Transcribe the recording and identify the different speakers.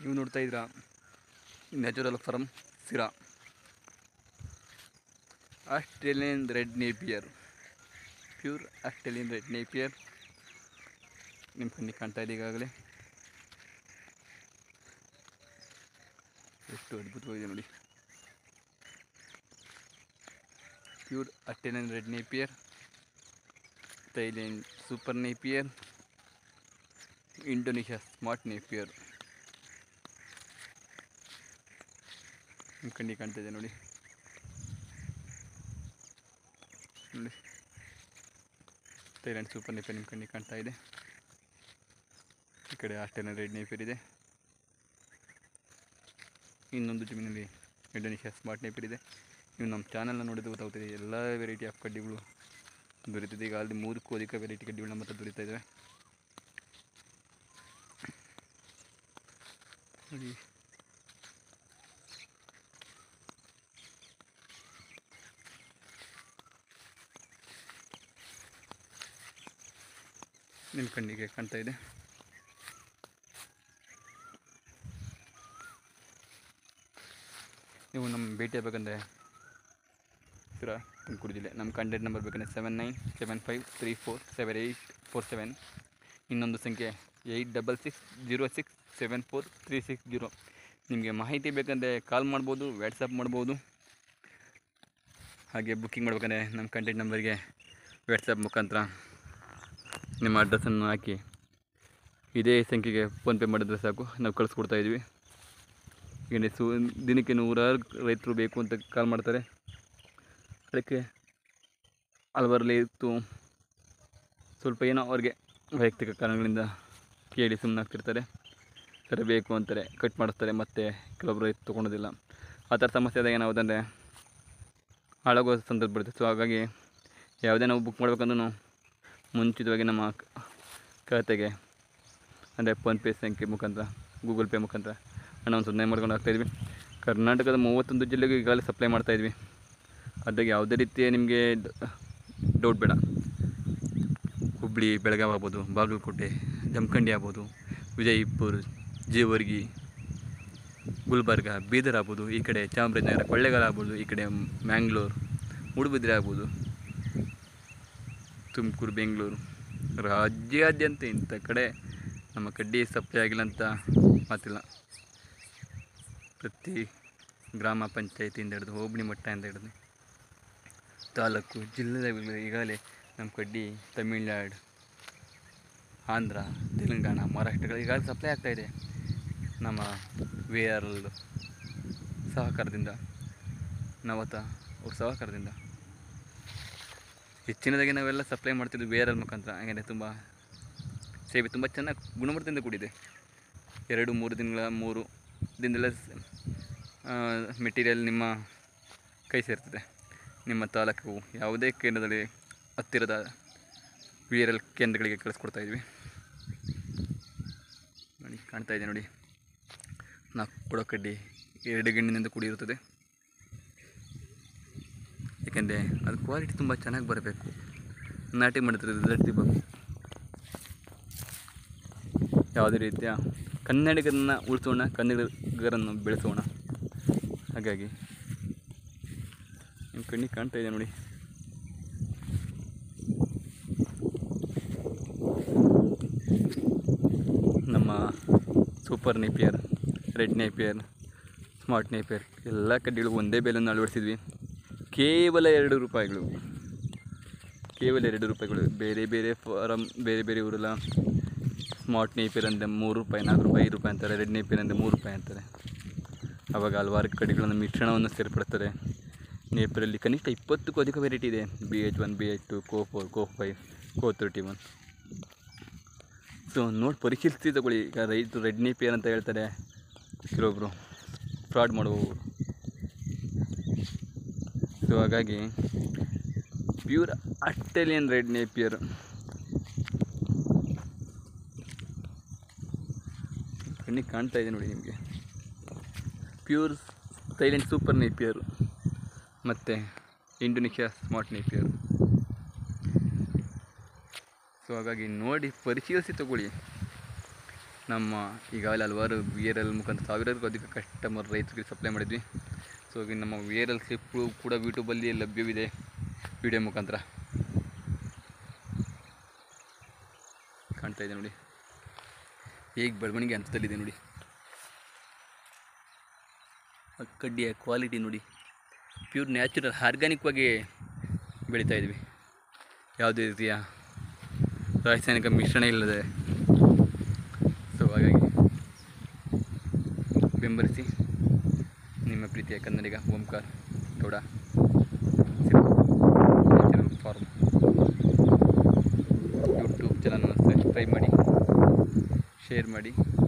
Speaker 1: ನೀವು ನೋಡ್ತಾ ಇದ್ದೀರಾ natural farm Sira Australian red napier pure Australian red napier ನಿಮ್ಮ ಕಣ್ಣಿಗೆ ಕಾಣ್ತಾ ಇದೆ ಈಗಾಗಲೇ ಎಷ್ಟು ಅದ್ಭುತವಾಗಿದೆ ನೋಡಿ pure Australian red napier Thailand super napier Indonesia smart napier ನಿಮ್ಮ ಕಣ್ಣಿಗೆ ಕಾಣ್ತಾ ಇದೆ ನೋಡಿ ನೋಡಿ ಥೈಲ್ಯಾಂಡ್ ಸೂಪರ್ ನೇಪಿಯರ್ ನಿಮ್ಮ ಕಣ್ಣಿಗೆ ಕಾಣ್ತಾ ಇದೆ ಈ ಕಡೆ ಆಸ್ಟ್ರೇಲಿಯನ್ ರೆಡ್ ನೇಪಿಯರ್ ಇದೆ ಇನ್ನೊಂದು ಜಮೀನಲ್ಲಿ ಇಂಡೋನೇಷ್ಯಾ ಸ್ಮಾರ್ಟ್ ನೇಪಿಯರ್ ಇದೆ ನೀವು ನಮ್ಮ ಚಾನಲ್ನ ನೋಡಿದ್ರೆ ಗೊತ್ತಾಗ್ತದೆ ಎಲ್ಲ ವೆರೈಟಿ ಆಫ್ ಕಡ್ಡಿಗಳು ದೊರೀತಿದೆ ಈಗ ಅಲ್ಲಿ ಮೂರಕ್ಕೂ ಅಧಿಕ ವೆರೈಟಿ ಕಡ್ಡಿಗಳು ನಮ್ಮ ಹತ್ರ ದೊರೀತಾ ಇದ್ದಾವೆ ನೋಡಿ ನಿಮ್ಮ ಕಣ್ಣಿಗೆ ಕಾಣ್ತಾ ಇದೆ ನೀವು ನಮ್ಮ ಭೇಟಿ ಆಗಬೇಕಂದ್ರೆ ಹತ್ತಿರ ತುಮಕೂರು ಜಿಲ್ಲೆ ನಮ್ಮ ಕಾಂಟ್ಯಾಕ್ಟ್ ನಂಬರ್ ಬೇಕಂದ್ರೆ seven nine seven five three four seven eight four seven ಇನ್ನೊಂದು ಸಂಖ್ಯೆ eight double six zero six seven four three six zero ನಿಮಗೆ ಮಾಹಿತಿ ಬೇಕಂದರೆ ಕಾಲ್ ಮಾಡ್ಬೋದು ವ್ಯಾಟ್ಸಪ್ ಮಾಡ್ಬೋದು ಹಾಗೆ ಬುಕ್ಕಿಂಗ್ ಮಾಡ್ಬೇಕಂದ್ರೆ ನಮ್ಮ ಕಾಂಟ್ಯಾಕ್ಟ್ ನಂಬರ್ಗೆ ವ್ಯಾಟ್ಸಪ್ ಮುಖಾಂತರ ನಿಮ್ಮ ಅಡ್ರೆಸ್ಸನ್ನು ಹಾಕಿ ಇದೇ ಸಂಖ್ಯೆಗೆ ಫೋನ್ಪೇ ಮಾಡಿದ್ರೆ ಸಾಕು ನಾವು ಕಳಿಸ್ಕೊಡ್ತಾ ಇದ್ವಿ ಈಗ ಸು ದಿನಕ್ಕೆ ನೂರಾರು ರೈತರು ಬೇಕು ಅಂತ ಕಾಲ್ ಮಾಡ್ತಾರೆ ಅದಕ್ಕೆ ಹಲವರಲ್ಲಿ ಇತ್ತು ಸ್ವಲ್ಪ ಏನೋ ಅವ್ರಿಗೆ ವೈಯಕ್ತಿಕ ಕಾರಣಗಳಿಂದ ಕೇಳಿ ಸುಮ್ಮನೆ ಆಗ್ತಿರ್ತಾರೆ ಸರಿ ಬೇಕು ಅಂತಾರೆ ಕಟ್ ಮಾಡಿಸ್ತಾರೆ ಮತ್ತು ಕೆಲವೊಬ್ರು ರೈತ ತೊಗೊಳೋದಿಲ್ಲ ಆ ಥರ ಸಮಸ್ಯೆ ಆದಾಗ ಏನಾಗೋದಂದರೆ ಹಾಳಾಗೋ ಸಂದರ್ಭ ಬರುತ್ತೆ ಸೊ ಹಾಗಾಗಿ ಯಾವುದೇ ನಾವು ಬುಕ್ ಮಾಡ್ಬೇಕಂದ್ರೂ ಮುಂಚಿತವಾಗಿ ನಮ್ಮ ಕ- ಖಾತೆಗೆ ಅಂದರೆ ಫೋನ್ಪೇ ಸಂಖ್ಯೆ ಮುಖಾಂತರ ಗೂಗಲ್ ಪೇ ಮುಖಾಂತರ ಹಣವನ್ನು ಸುಮ್ಮನೆ ಮಾಡ್ಕೊಂಡು ಹಾಕ್ತಾಯಿದ್ವಿ ಕರ್ನಾಟಕದ ಮೂವತ್ತೊಂದು ಜಿಲ್ಲೆಗೆ ಈಗಾಗಲೇ ಸಪ್ಲೈ ಮಾಡ್ತಾಯಿದ್ವಿ ಅದಾಗ ಯಾವುದೇ ರೀತಿಯ ನಿಮಗೆ ಡೌಟ್ ಬೇಡ ಹುಬ್ಳಿ ಬೆಳಗಾವಿ ಆಗ್ಬೋದು ಬಾಗಲಕೋಟೆ ಜಮಖಂಡಿ ಆಗ್ಬೋದು ವಿಜಯಪುರ ಜೇವರ್ಗಿ ಗುಲ್ಬರ್ಗ ಬೀದರ್ ಆಗ್ಬೋದು ಈ ಕಡೆ ಚಾಮರಾಜನಗರ ಕೊಳ್ಳೇಗಾಲ ಆಗ್ಬೋದು ಈ ಕಡೆ ಮ್ಯಾಂಗ್ಳೂರು ಮೂಡುಬಿದ್ರೆ ಆಗ್ಬೋದು ತುಮಕೂರು ಬೆಂಗಳೂರು ರಾಜ್ಯಾದ್ಯಂತ ಇಂಥ ಕಡೆ ನಮ್ಮ ಕಡ್ಡಿ ಸಪ್ಲೈ ಆಗಿಲ್ಲ ಅಂತ ಮಾತಿಲ್ಲ ಪ್ರತಿ ಗ್ರಾಮ ಪಂಚಾಯತಿಯಿಂದ ಹಿಡಿದು ಹೋಬಳಿ ಮಟ್ಟದಿಂದ ಹಿಡಿದು ತಾಲೂಕು ಜಿಲ್ಲೆ ಈಗಾಗಲೇ ನಮ್ಮ ಕಡ್ಡಿ ತಮಿಳ್ನಾಡು ಆಂಧ್ರ ತೆಲಂಗಾಣ ಮಹಾರಾಷ್ಟ್ರಗಳು ಈಗಾಗಲೇ ಸಪ್ಲೈ ಆಗ್ತಾಯಿದೆ ನಮ್ಮ ವಿ ಆರ್ ಎಲ್ ಸಹಕಾರದಿಂದ ನವತ ಅವ್ರ ಸಹಕಾರದಿಂದ ಹೆಚ್ಚಿನದಾಗಿ ನಾವೆಲ್ಲ ಸಪ್ಲೈ ಮಾಡ್ತಿದ್ವಿ ವಿ ಆರ್ ಎಲ್ ಮುಖಾಂತರ ಹಾಗೆ ತುಂಬ ಸೇವೆ ತುಂಬ ಚೆನ್ನಾಗಿ ಗುಣಮಟ್ಟದಿಂದ ಕೂಡಿದೆ ಎರಡು ಮೂರು ದಿನಗಳ ಮೂರು ದಿನದಲ್ಲೇ ಮೆಟೀರಿಯಲ್ ನಿಮ್ಮ ಕೈ ಸೇರ್ತದೆ ನಿಮ್ಮ ತಾಲೂಕು ಯಾವುದೇ ಕೇಂದ್ರದಲ್ಲಿ ಹತ್ತಿರದ ವಿ ಆರ್ ಎಲ್ ಕೇಂದ್ರಗಳಿಗೆ ಕಳಿಸ್ಕೊಡ್ತಾ ಇದ್ವಿ ನೋಡಿ ಕಾಣ್ತಾ ಇದೆ ನೋಡಿ ನಾಲ್ಕು ಕೊಡೋ ಕಡ್ಡಿ ಎರಡು ಗಿಣ್ಣಿನಿಂದ ಕೂಡಿರುತ್ತದೆ ಏಕೆಂದರೆ ಅದು ಕ್ವಾಲಿಟಿ ತುಂಬ ಚೆನ್ನಾಗಿ ಬರಬೇಕು ನಾಟಿ ಮಾಡಿದ್ರೆ ರಿಸಲ್ಟ್ ಸಿಗಬೇಕು ಯಾವುದೇ ರೀತಿಯ ಕನ್ನಡಿಗರನ್ನು ಉಳಿಸೋಣ ಕನ್ನಡಿಗರನ್ನು ಬೆಳೆಸೋಣ ಹಾಗಾಗಿ ನಿಮ್ಮ ಕಣ್ಣಿಗೆ ಕಾಣ್ತಾ ಇದೆ ನೋಡಿ ನಮ್ಮ super napier red napier smart napier ಎಲ್ಲ ಕಡ್ಡಿಗಳು ಒಂದೇ ಬೆಲೆಯನ್ನು ಅಳವಡಿಸಿದ್ವಿ ಕೇವಲ ಎರಡು ರೂಪಾಯಿಗಳು ಕೇವಲ ಎರಡು ರೂಪಾಯಿಗಳು ಬೇರೆ ಬೇರೆ ಫಾರಮ್ ಬೇರೆ ಬೇರೆ ಊರೆಲ್ಲ ಸ್ಮಾರ್ಟ್ ನೇಪಿಯರ್ ಅಂದರೆ ಮೂರು ರೂಪಾಯಿ ನಾಲ್ಕು ರೂಪಾಯಿ ಐದು ರೂಪಾಯಿ ಅಂತಾರೆ ರೆಡ್ ನೇಪಿಯರ್ ಅಂದರೆ ಮೂರು ರೂಪಾಯಿ ಅಂತಾರೆ ಆವಾಗ ಹಲವಾರು ಕಡೆಗಳನ್ನು ಮಿಶ್ರಣವನ್ನು ಸೇರ್ಪಡಿಸ್ತಾರೆ ನೇಪಿಯರಲ್ಲಿ ಕನಿಷ್ಠ ಇಪ್ಪತ್ತಕ್ಕೂ ಅಧಿಕ ವೆರೈಟಿ ಇದೆ B H one B H two Co four Co five Co thirty one so ನೋಡಿ ಪರಿಶೀಲಿಸಿ ತಗೊಳ್ಳಿ ಈಗ ರೈತರು ರೆಡ್ ನೇಪಿಯರ್ ಅಂತ ಹೇಳ್ತಾರೆ ಕೆಲವೊಬ್ಬರು ಫ್ರಾಡ್ ಮಾಡುವವರು ಸೊ ಹಾಗಾಗಿ ಪ್ಯೂರ್ ಆಸ್ಟ್ರೇಲಿಯನ್ ರೆಡ್ ನೇಪಿಯರ್ ಕಣ್ಣಿಗೆ ಕಾಣ್ತಾ ಇದೆ ನೋಡಿ ನಿಮಗೆ ಪ್ಯೂರ್ ಥೈಲ್ಯಾಂಡ್ ಸೂಪರ್ ನೇಪಿಯರ್ ಮತ್ತು ಇಂಡೋನೇಷ್ಯಾ ಸ್ಮಾರ್ಟ್ ನೇಪಿಯರ್ ಸೊ ಹಾಗಾಗಿ ನೋಡಿ ಪರಿಶೀಲಿಸಿ ತಗೊಳ್ಳಿ ನಮ್ಮ ಈಗಾಗಲೇ ಹಲವಾರು ವಿ ಆರ್ ಎಲ್ ಮುಖಾಂತರ ಸಾವಿರಾರು ಅಧಿಕ ಕಸ್ಟಮರ್ ರೈತರಿಗೆ ಸಪ್ಲೈ ಮಾಡಿದ್ವಿ ಸೊ ಈಗ ನಮ್ಮ ವಿ ಆರ್ ಎಲ್ ಸ್ಲಿಪ್ಪು ಕೂಡ ಯೂಟ್ಯೂಬಲ್ಲಿ ಲಭ್ಯವಿದೆ ವಿಡಿಯೋ ಮುಖಾಂತರ ಕಾಣ್ತಾ ಇದೆ ನೋಡಿ ಹೇಗೆ ಬೆಳವಣಿಗೆ ಹಂತದಲ್ಲಿದೆ ನೋಡಿ ಆ ಕಡ್ಡಿಯ ಕ್ವಾಲಿಟಿ ನೋಡಿ ಪ್ಯೂರ್ ನ್ಯಾಚುರಲ್ ಆರ್ಗ್ಯಾನಿಕ್ವಾಗಿ ಬೆಳೀತಾ ಇದ್ವಿ ಯಾವುದೇ ರೀತಿಯ ರಾಸಾಯನಿಕ ಮಿಶ್ರಣ ಇಲ್ಲದೆ ಸೊ ಹಾಗಾಗಿ ಬೆಂಬಲಿಸಿ ನಿಮ್ಮ ಪ್ರೀತಿಯ Kannadiga Omkar Gowda natural farm YouTube ಚಾನಲ್ನ ಸಬ್ಸ್ಕ್ರೈಬ್ ಮಾಡಿ ಶೇರ್ ಮಾಡಿ